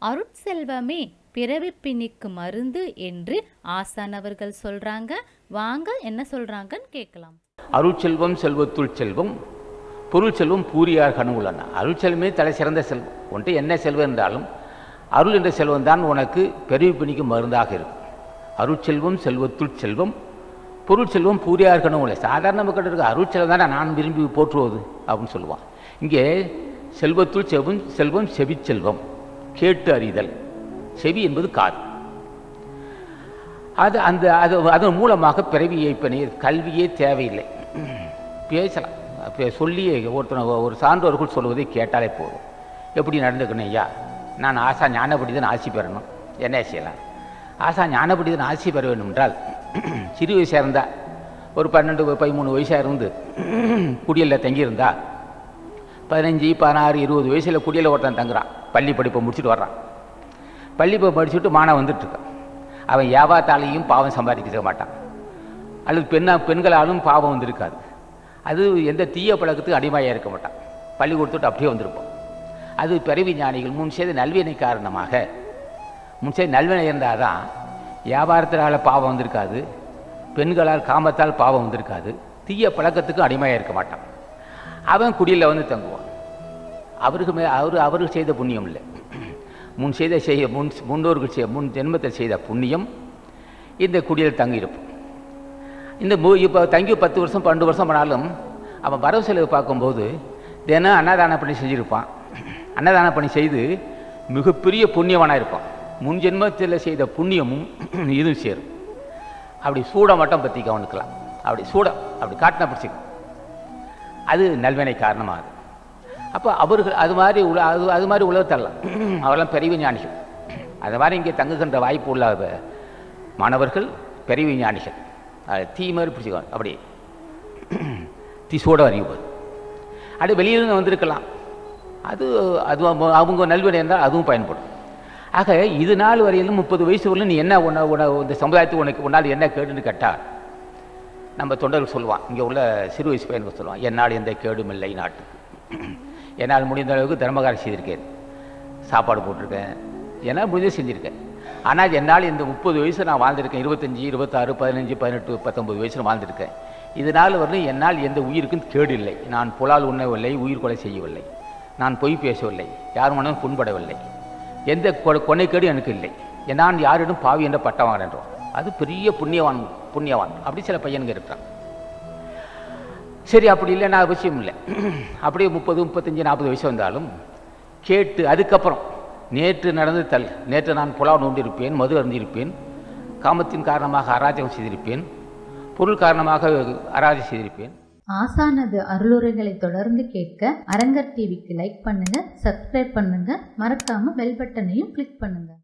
அருட்செல்வமே பிறவிப்பிணிக்கு மருந்து என்று ஆசான் அவர்கள் சொல்றாங்க வாங்க என்ன சொல்றாங்கன்னு கேட்கலாம் அருட்செல்வம் செல்வத்துள் செல்வம் பொருள் செல்வம் பூரியார் கனவுள்ளன அருட்செல்வமே தலை சிறந்த செல்வம் ஒன்றை என்ன செல்வம் என்றாலும் அருள் என்ற செல்வம் தான் உனக்கு பெருவி பிணிக்கு மருந்தாக இருக்கும் அருட்செல்வம் செல்வத்துள் செல்வம் பொருள் செல்வம் பூரியார் கனவுள்ள சாதாரண மக்கள் இருக்க அருட்செல்வம் தான் நான் விரும்பி போற்றுவது அப்படின்னு சொல்லுவான் இங்கே செல்வத்துள் செல்வம் செல்வம் செவிச்செல்வம் கேட்டு அறிதல் செவி என்பது காது அது அந்த அது அதன் மூலமாக பிறவியை பணி கல்வியே தேவையில்லை பேசலாம் அப்ப சொல்லி ஒருத்தனை ஒரு சான்றோர்கள் சொல்வதை கேட்டாலே போதும் எப்படி நடந்துக்கணும் ஐயா நான் ஆசா ஞானப்படிதான் ஆசி பெறணும் என்ன செய்யலாம் ஆசா ஞானப்படிதான் ஆசி பெற வேண்டும் என்றால் சிறு வயசாக இருந்தால் ஒரு பன்னெண்டு பதிமூணு வயசாக இருந்து குடியலில் தங்கியிருந்தா பதினஞ்சு பதினாறு இருபது வயசில் குடியில் ஒருத்தன் தங்குறான் பள்ளி படிப்பை முடிச்சுட்டு வர்றான் பள்ளி படிப்பை படிச்சுட்டு மானம் வந்துட்டுருக்கான் அவன் வியாபாரத்தாலையும் பாவம் சம்பாதிக்க மாட்டான் அல்லது பெண்ணா பெண்களாலும் பாவம் வந்திருக்காது அது எந்த தீய பழக்கத்துக்கு அடிமையாக இருக்க மாட்டான் பள்ளி கொடுத்துட்டு அப்படியே வந்திருப்போம் அது பிறவி ஞானிகள் முன் செய்த நல்வினை காரணமாக முன் செய்த நல்வினை இருந்தால் தான் வியாபாரத்தினால் பாவம் வந்திருக்காது பெண்களால் காமத்தால் பாவம் வந்திருக்காது தீய பழக்கத்துக்கு அடிமையாக இருக்க மாட்டான் அவன் குடியில் வந்து தங்குவான் அவருக்கு மே அவர் அவருக்கு செய்த புண்ணியம் இல்லை முன் செய்த செய்ய முன் முன்னோர்கள் செய்ய முன் ஜென்மத்தில் செய்த புண்ணியம் இந்த குடியில் தங்கியிருப்போம் இந்த மூ இப்போ தங்கி பத்து வருஷம் பன்னெண்டு வருஷம் பண்ணாலும் அவன் வரவு செலவு பார்க்கும்போது தினம் அன்னதான பணி செஞ்சுருப்பான் அன்னதான பணி செய்து மிகப்பெரிய புண்ணியவனாக இருப்பான் முன் ஜென்மத்தில் செய்த புண்ணியமும் இதுவும் சேரும் அப்படி சூட மட்டும் பற்றி கவனிக்கலாம் அப்படி சூட அப்படி காட்டினா பிடிச்சிக்கும் அது நல்வினை காரணமாகுது அப்போ அவர்கள் அது மாதிரி உல அது அது மாதிரி உலகத்தரலாம் அவரெல்லாம் பெரிய ஞானிகள் அது மாதிரி இங்கே தங்குகின்ற வாய்ப்பு உள்ள வ- மாணவர்கள் பெரிய ஞானிகள் அது தீ மாதிரி பிடிச்சிக்குவாங்க அப்படி தீ சூட அறிவுவது அப்படி வெளியிலிருந்து வந்திருக்கலாம் அது அது அவங்க- அவங்க நல்வினை இருந்தால் அதுவும் பயன்படும் ஆக இது நாள் வரையிலும் முப்பது வயசு வரலும் நீ என்ன உன்ன உன இந்த சமுதாயத்துக்கு உனக்கு உன்னால் என்ன கேடுன்னு கேட்டால் நம்ம தொண்டர்கள் சொல்லுவான் இங்கே உள்ள சிறு வயசு பையனுக்கு சொல்லுவான் என்னால் எந்த கேடும் இல்லை நாட்டுக்கு என்னால் முடிந்த அளவுக்கு தர்மகாரம் செய்திருக்கேன் சாப்பாடு போட்டிருக்கேன் என்னால் முடிஞ்சது செஞ்சுருக்கேன் ஆனால் என்னால் இந்த முப்பது வயசு நான் வாழ்ந்திருக்கேன் இருபத்தஞ்சி இருபத்தாறு பதினஞ்சு பதினெட்டு பத்தொம்பது வயசில் வாழ்ந்திருக்கேன் இதனால் வரலும் என்னால் எந்த உயிருக்கும் கேடு இல்லை நான் புலால் உண்ணவில்லை உயிர் கொலை செய்யவில்லை நான் பொய் பேசவில்லை யார் மனதும் புண்படவில்லை எந்த கொ- கொனைக்கேடு எனக்கு இல்லை நான் யாரிடம் பாவி என்ற பட்டம் வாங்கின்றோம் அது பெரிய புண்ணியவான் புண்ணியவான் அப்படி சில பையனுங்க இருக்கிறான் சரி அப்படி இல்லைன்னா அவசியம் இல்லை அப்படியே முப்பது முப்பத்தஞ்சு நாற்பது வயசு வந்தாலும் கேட்டு அதுக்கப்புறம் நேற்று நடந்து தல் நேற்று நான் புலாவ் நோண்டிருப்பேன் மது அருந்திருப்பேன் காமத்தின் காரணமாக அராஜகம் செய்திருப்பேன் பொருள் காரணமாக அராஜகம் செய்திருப்பேன் ஆசானது அருளுரைகளை தொடர்ந்து கேட்க அரங்கர் டிவிக்கு லைக் பண்ணுங்க சப்ஸ்கிரைப் பண்ணுங்க மறக்காம பெல் பட்டனையும் கிளிக் பண்ணுங்க